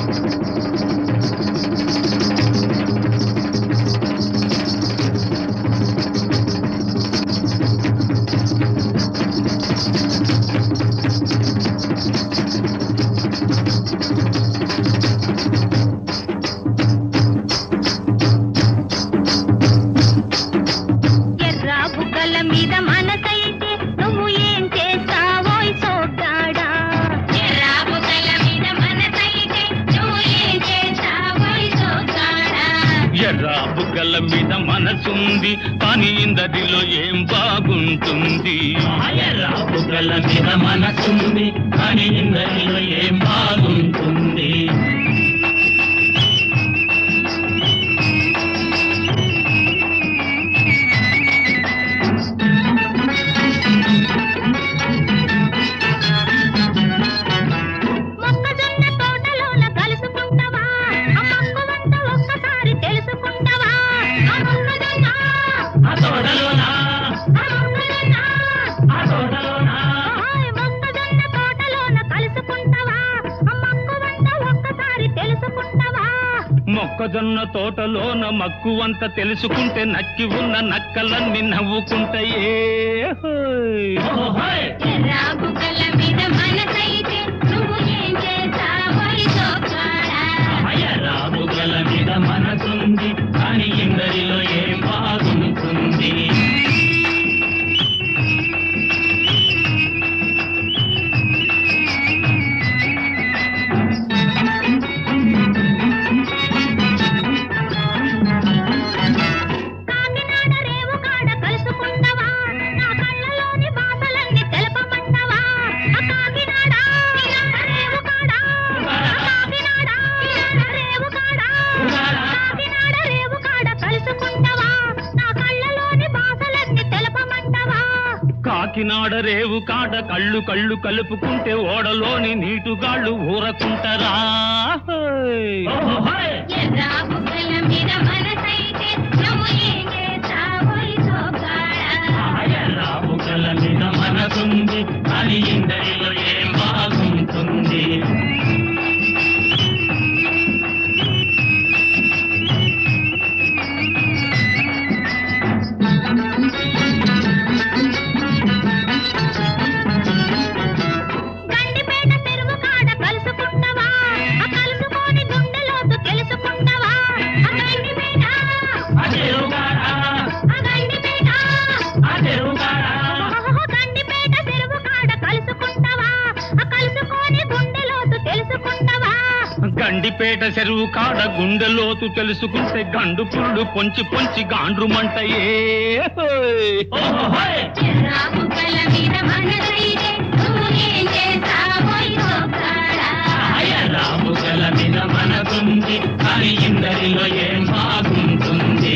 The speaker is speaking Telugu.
ఎర్ర బుగ్గల మీద మనసైతే నువ్వు ఏం చేస్తావోయ్ సోగ్గాడా ఎర్ర బుగ్గల మీద మనసైతే నువ్వు ఏం చేస్తావోయ్ సోగ్గాడా ఎర్ర బుగ్గల మీద మనసుంది కానీ ఇందరిలో ఏం బాగుంటుంది ఎర్ర బుగ్గల మీద మనసుంది కానీ ఇందరిలో ఏం బాగుంటుంది మొక్కజొన్న తోటలోన కలుసుకుంటావా ఆ మక్కువంత ఒక్కసారి తెలుసుకుంటావా ఆ మొక్కజొన్న ఆ తోటలోనా ఆ మొక్కజొన్న ఆ తోటలోనా ఓయ్ మొక్కజొన్న తోటలోన కలుసుకుంటావా ఆ మక్కువంత ఒక్కసారి తెలుసుకుంటావా మొక్కజొన్న తోటలోన మక్కువంత తెలుసుకుంటే నక్కి ఉన్న నక్కలన్నీ నవ్వుకుంటాయే హోయ్. ఎర్ర బుగ్గల మీద మనసైతే నువ్వు ఏం చేస్తావోయ్ సోగ్గాడా ఎర్ర బుగ్గల మీద మనసుంది కానీ ఇందరిలో ఏం బాగుంటుంది కాకినాడ రేవు కాడ కలుసుకుంటావా నా కళ్ళలోని బాధలన్నీ తెలపమంటావా ఆ కాకినాడ రేవు కాడ ఆ కాకినాడ రేవు కాడ కాకినాడ రేవు కాడ కలుసుకుంటావా నా కళ్ళలోని బాధలన్నీ తెలపమంటావా కాకినాడ రేవు కాడ కళ్ళు కళ్ళు కలుపుకుంటే ఓడలోని నీటుగాళ్ళు ఊరకుంటారా హోయ్. ఎర్ర బుగ్గల మీద మనసైతే నువ్వు ఏం చేస్తావోయ్ సోగ్గాడా ఎర్ర బుగ్గల మీద మనసుంది కానీ ఇందరిలో ఏం బాగుంటుంది గండిపేట చెరువు కాడ కలుసుకుంటావా ఆ కలుసుకొని గుండెలోతు తెలుసుకుంటావా ఆ గండిపేట ఆ గండిపేట ఓహో, గండిపేట చెరువు కాడ కలుసుకుంటావా ఆ కలుసుకొని గుండెలోతు తెలుసుకుంటావా గండిపేట చెరువు కాడ గుండెలోతు తెలుసుకుంటే గండు పుళ్ళు పొంచి పొంచి గాండ్రుమంటయే హోయ్. ఎర్ర బుగ్గల మీద మనసైతే నువ్వు ఏం చేస్తావోయ్ సోగ్గాడా ఎర్ర బుగ్గల మీద మనసుంది కానీ ఇందరిలో ఏం బాగుంటుంది